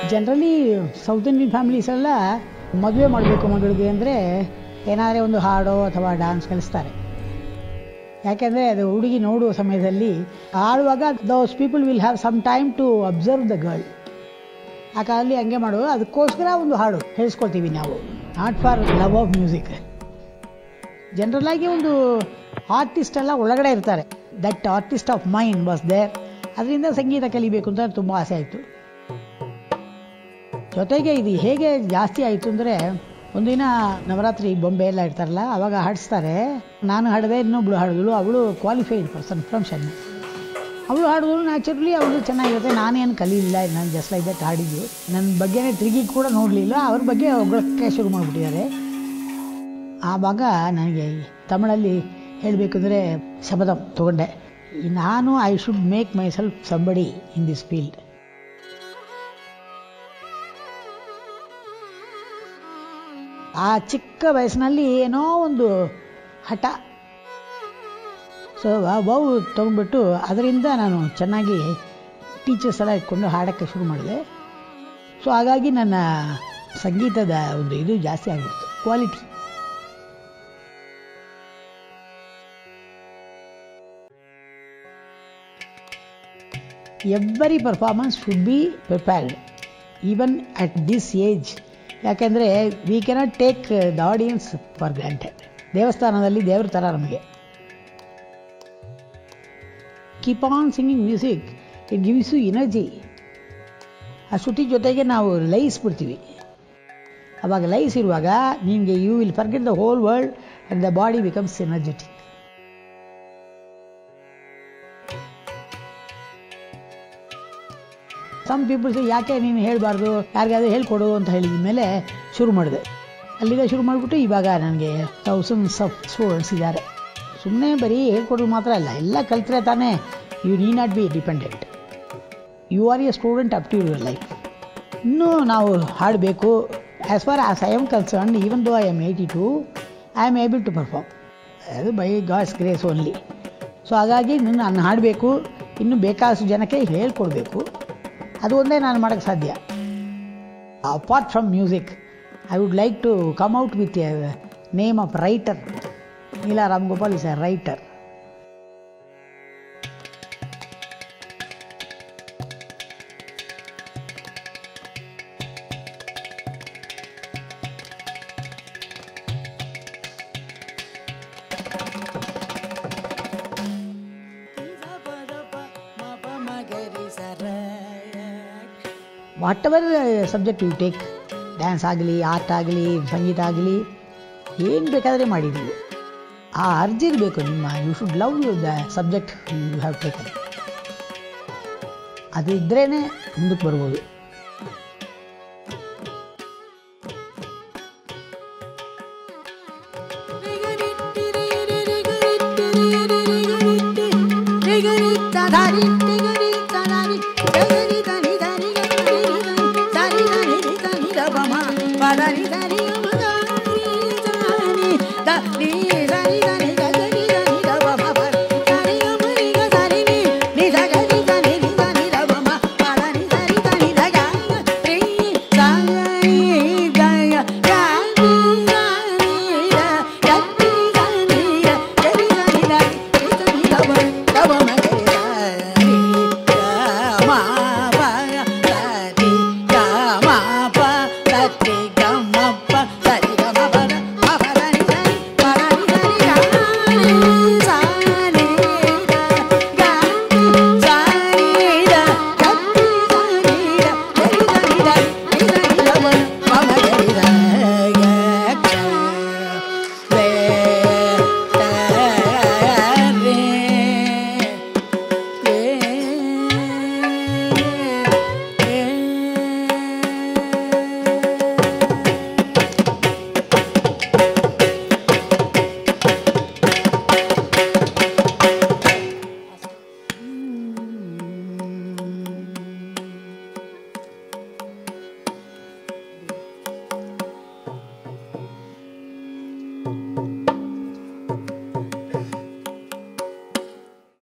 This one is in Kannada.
ಜನರಲಿ ಸೌತ್ ಇಂಡಿಯನ್ ಫ್ಯಾಮಿಲೀಸ್ ಎಲ್ಲ ಮದುವೆ ಮಾಡಬೇಕು ಮಗಳಿಗೆ ಅಂದರೆ ಏನಾದರೆ ಒಂದು ಹಾಡೋ ಅಥವಾ ಡ್ಯಾನ್ಸ್ ಕಲಿಸ್ತಾರೆ ಯಾಕೆಂದರೆ ಅದು ಹುಡುಗಿ ನೋಡುವ ಸಮಯದಲ್ಲಿ ಆಡುವಾಗ those people will have some time to observe the girl ಆ ಕಾಲದಲ್ಲಿ ಹಂಗೆ ಮಾಡೋದು ಅದಕ್ಕೋಸ್ಕರ ಒಂದು ಹಾಡು ಹೇಳಿಸ್ಕೊಳ್ತೀವಿ ನಾವು not for love of music ಜನರಲಾಗಿ ಒಂದು ಆರ್ಟಿಸ್ಟ್ ಎಲ್ಲ ಒಳಗಡೆ ಇರ್ತಾರೆ that artist of mind was there ಅದರಿಂದ ಸಂಗೀತ ಕಲಿಬೇಕು ಅಂತ ತುಂಬ ಆಸೆ ಆಯಿತು ಜೊತೆಗೆ ಇದು ಹೇಗೆ ಜಾಸ್ತಿ ಆಯಿತು ಅಂದರೆ ಒಂದಿನ ನವರಾತ್ರಿ ಬೊಂಬೆ ಎಲ್ಲ ಇರ್ತಾರಲ್ಲ ಅವಾಗ ಹಾಡಿಸ್ತಾರೆ ನಾನು ಹಾಡಿದೆ ಇನ್ನೊಬ್ಳು ಹಾಡಿದಳು ಅವಳು ಕ್ವಾಲಿಫೈಡ್ ಪರ್ಸನ್ ಫ್ರಮ್ ಚೆನ್ನೈ ಅವಳು ಹಾಡಿದ್ರು ನ್ಯಾಚುರಲಿ ಅವಳು ಚೆನ್ನಾಗಿರುತ್ತೆ ನಾನೇನು ಕಲೀಲಿಲ್ಲ ನಾನು ಜಸ್ಟ್ ಲೈಕ್ ದಟ್ ಹಾಡಿದ್ದು ನನ್ನ ಬಗ್ಗೆನೇ ತಿರುಗಿ ಕೂಡ ನೋಡಲಿಲ್ಲ ಅವ್ರ ಬಗ್ಗೆ ಹೊಗಳಕ್ಕೆ ಶುರು ಮಾಡಿಬಿಟ್ಟಿದ್ದಾರೆ ಆವಾಗ ನನಗೆ ತಮಿಳಲ್ಲಿ ಹೇಳಬೇಕಂದ್ರೆ ಶಬದಂ ತೊಗೊಂಡೆ ನಾನು I should make myself somebody in this field ಆ ಚಿಕ್ಕ ವಯಸ್ಸಿನಲ್ಲಿ ಏನೋ ಒಂದು ಹಠ ಸೊ ಬೌ ತೊಗೊಂಡ್ಬಿಟ್ಟು ಅದರಿಂದ ನಾನು ಚೆನ್ನಾಗಿ ಟೀಚರ್ಸ್ ಎಲ್ಲ ಇಟ್ಕೊಂಡು ಹಾಡೋಕ್ಕೆ ಶುರು ಮಾಡಿದೆ ಸೊ ಹಾಗಾಗಿ ನನ್ನ ಸಂಗೀತದ ಒಂದು ಇದು ಜಾಸ್ತಿ ಆಗಿಬಿಡ್ತು quality every performance should be prepared even at this age ಯಾಕೆಂದರೆ we cannot take the audience for granted ದೇವಸ್ಥಾನದಲ್ಲಿ ದೇವ್ರ ಥರ ನಮಗೆ keep on singing music it gives you energy ಆ ಶ್ರುತಿ ಜೊತೆಗೆ ನಾವು ಲಯಿಸ್ಬಿಡ್ತೀವಿ ಅವಾಗ ಲೈಸ್ ಇರುವಾಗ ನಿಮಗೆ you will forget the whole world and the body becomes energetic some peoples ಯಾಕೆ ನೀನು ಹೇಳಬಾರ್ದು ಯಾರಿಗಾದ್ರೂ ಹೇಳ್ಕೊಡು ಅಂತ ಹೇಳಿದ ಮೇಲೆ ಶುರು ಮಾಡಿದೆ ಅಲ್ಲಿಂದ ಶುರು ಮಾಡಿಬಿಟ್ಟು ಇವಾಗ ನನಗೆ ಥೌಸಂಡ್ಸ್ ಆಫ್ ಸ್ಟೂಡೆಂಟ್ಸ್ ಇದ್ದಾರೆ ಸುಮ್ಮನೆ ಬರೀ ಹೇಳ್ಕೊಡೋದು ಮಾತ್ರ ಅಲ್ಲ ಎಲ್ಲ ಕಲ್ತ್ರೆ ತಾನೇ you need not be dependent you are a student up to your life ಇನ್ನೂ ನಾವು ಹಾಡಬೇಕು as far as I am concern even though I am eighty two I am able to perform ಅದು by God's grace only so ಹಾಗಾಗಿ ನಾನು ಹಾಡಬೇಕು ಇನ್ನು ಬೇಕಾದಷ್ಟು ಜನಕ್ಕೆ ಹೇಳ್ಕೊಡ್ಬೇಕು ಅದು ಒಂದೇ ನಾನು ಮಾಡೋಕ್ಕೆ ಸಾಧ್ಯ apart from music I would like to come out with a name of writer Neela Ram Gopal is a writer whatever subject you take dance ಆಗಲಿ ಆರ್ಟ್ ಆಗಲಿ ಸಂಗೀತ ಆಗಲಿ ಏನು ಬೇಕಾದರೆ ಮಾಡಿ ನೀವು ಆ ಅರ್ಜಿ ಇರಬೇಕು ನಿಮ್ಮ you should love you the subject you have taken ಅದು ಇದ್ರೇ ಮುಂದಕ್ಕೆ ಬರ್ಬೋದು ರಿಗರಿತ್ತ ಧಾರಿತ್ತ